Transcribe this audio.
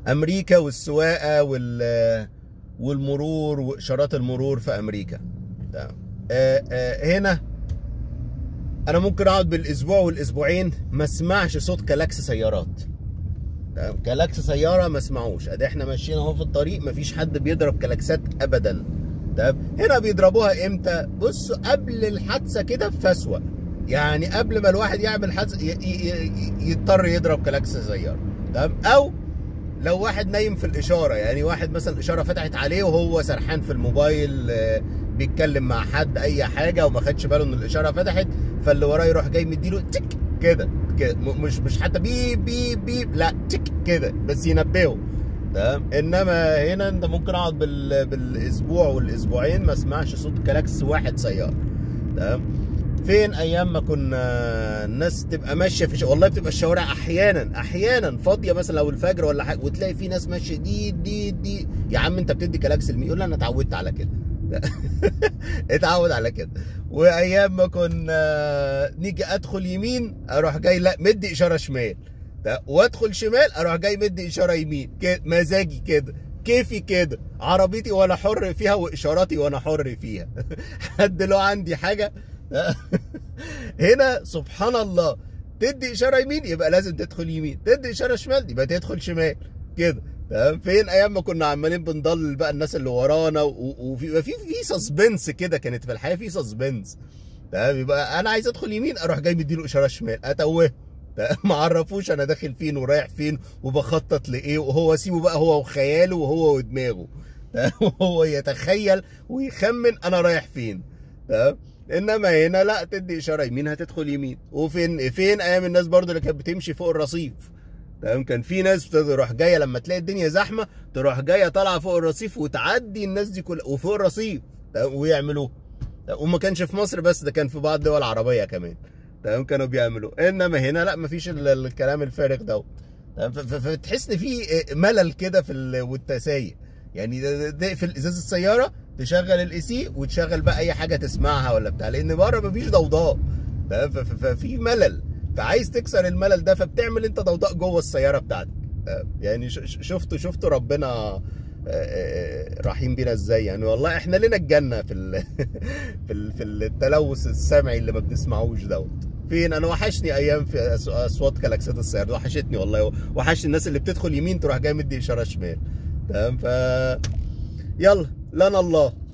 امريكا والسواقه وال والمرور واشارات المرور في امريكا تمام آه، آه، هنا انا ممكن اقعد بالاسبوع والاسبوعين ما اسمعش صوت كلاكس سيارات تمام كلاكس سياره ما اسمعوش ادي احنا ماشيين اهو في الطريق ما فيش حد بيضرب كلاكسات ابدا تمام هنا بيضربوها امتى بصوا قبل الحادثه كده بفسوه يعني قبل ما الواحد يعمل حادثه ي- ي- ي- يضطر يضرب كلاكس سياره تمام او لو واحد نايم في الاشاره يعني واحد مثلا الاشاره فتحت عليه وهو سرحان في الموبايل آه، بيتكلم مع حد اي حاجه وما خدش باله ان الاشاره فتحت فاللي وراه يروح جاي مديله تك كده كده م- مش مش حتى بيب بيب بيب لا تك كده بس ينبهه تمام انما هنا انت ممكن اقعد بال... بالاسبوع والاسبوعين ما اسمعش صوت كلاكس واحد سياره تمام فين ايام ما كنا الناس تبقى ماشيه في ش... والله بتبقى الشوارع احيانا احيانا فاضيه مثلا لو الفجر ولا حاجه وتلاقي في ناس ماشيه دي دي دي يا عم انت بتدي كلاكس لمين يقول لي انا اتعودت على كده اتعود على كده وايام ما كنا نيجي ادخل يمين اروح جاي لا مدي اشاره شمال ده وادخل شمال اروح جاي مدي اشاره يمين كده مزاجي كده كيفي كده عربيتي وانا حر فيها واشاراتي وانا حر فيها حد له عندي حاجه هنا سبحان الله تدي اشاره يمين يبقى لازم تدخل يمين تدي اشاره شمال يبقى تدخل شمال كده تمام فين ايام ما كنا عمالين بنضلل بقى الناس اللي ورانا و- وفي يبقى في في سسبنس كده كانت في الحياه في سسبنس تمام يبقى انا عايز ادخل يمين اروح جاي مديله اشاره شمال اتوه تمام؟ ما عرفوش انا داخل فين ورايح فين وبخطط لايه وهو اسيبه بقى هو وخياله وهو ودماغه تمام؟ وهو يتخيل ويخمن انا رايح فين تمام انما هنا لا تدي اشاره يمين هتدخل يمين وفين فين ايام الناس برضو اللي كانت بتمشي فوق الرصيف تمام كان في ناس تروح جايه لما تلاقي الدنيا زحمه تروح جايه طالعه فوق الرصيف وتعدي الناس دي كلها وفوق الرصيف تمام؟ ويعملوه تمام؟ وما كانش في مصر بس ده كان في بعض الدول العربيه كمان تمام كانوا بيعملوا انما هنا لا مفيش ال- الكلام الفارغ ده تمام؟ ف- ف- فتحس ان في ملل كده في ال- وانت سايق يعني ده- ده- تقفل ازاز السياره تشغل الاي سي وتشغل بقى اي حاجه تسمعها ولا بتاع لان بره مفيش ضوضاء تمام؟ ف- ف- ففي ملل فعايز تكسر الملل ده فبتعمل انت ضوضاء جوه السياره بتاعتك تمام؟ يعني ش- ش- شفتوا شفتوا ربنا آه، آه، رحيم بينا ازاي يعني والله احنا لنا الجنه في ال في ال في التلوث السمعي اللي ما بنسمعوش دوت فين انا وحشني ايام في أس- اصوات كلاكسات السيارات وحشتني والله وحشني الناس اللي بتدخل يمين تروح جاي مدي اشاره شمال تمام ف يلا لنا الله